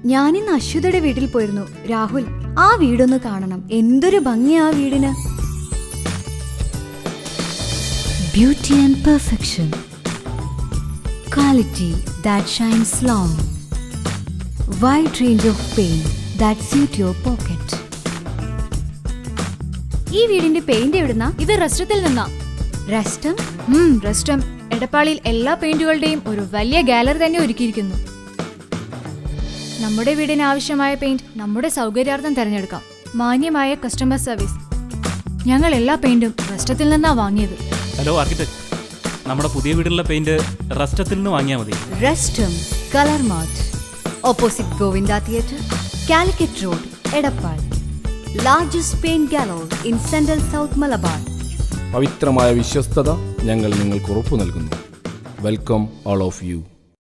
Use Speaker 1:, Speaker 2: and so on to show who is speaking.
Speaker 1: ഞാനിന്ന് അശ്വതയുടെ വീട്ടിൽ പോയിരുന്നു രാഹുൽ ആ വീടൊന്ന് കാണണം എന്തൊരു ഭംഗിയാ ആ വീടിന് beauty and perfection quality that shines long wide range of paint that suit your pocket ഈ വീടിന്റെ പെയിന്റ് എവിടുന്നാ
Speaker 2: ഇത് റെസ്റ്റത്തിൽ നിന്നാ
Speaker 1: റെസ്റ്റം
Speaker 2: ഉം റെസ്റ്റം എടപ്പാളിൽ എല്ലാ പെയിന്റുകളുടെയും ഒരു വലിയ ഗാലറി തന്നെ ഒരുക്കിയിരിക്കുന്നു നമ്മുടെ വീടിന് ആവശ്യമായ പെയിന്റ് നമ്മുടെ സൗകര്യാർത്ഥം തിരഞ്ഞെടുക്കാം മാന്യമായ കസ്റ്റമർ സർവീസ് ഞങ്ങൾ എല്ലാ പെയിന്റും റെസ്റ്റത്തിൽ നിന്നാ വാങ്ങിയത്
Speaker 3: ഹലോ ആർക്കിടെക്ട് നമ്മുടെ പുതിയ വീടിലുള്ള പെയിന്റ് റസ്റ്റത്തിൽ നിന്ന് വാങ്ങിയാൽ മതി
Speaker 1: Restam colour mart opposite Govinda theatre Calicut road Edappal largest paint gallery in central south Malabar
Speaker 4: പവിത്രമായ വിശ്വസ്തത ഞങ്ങൾ നിങ്ങൾക്ക് ഉറപ്പു നൽകുന്നു വെൽക്കം ഓൾ ഓഫ് യു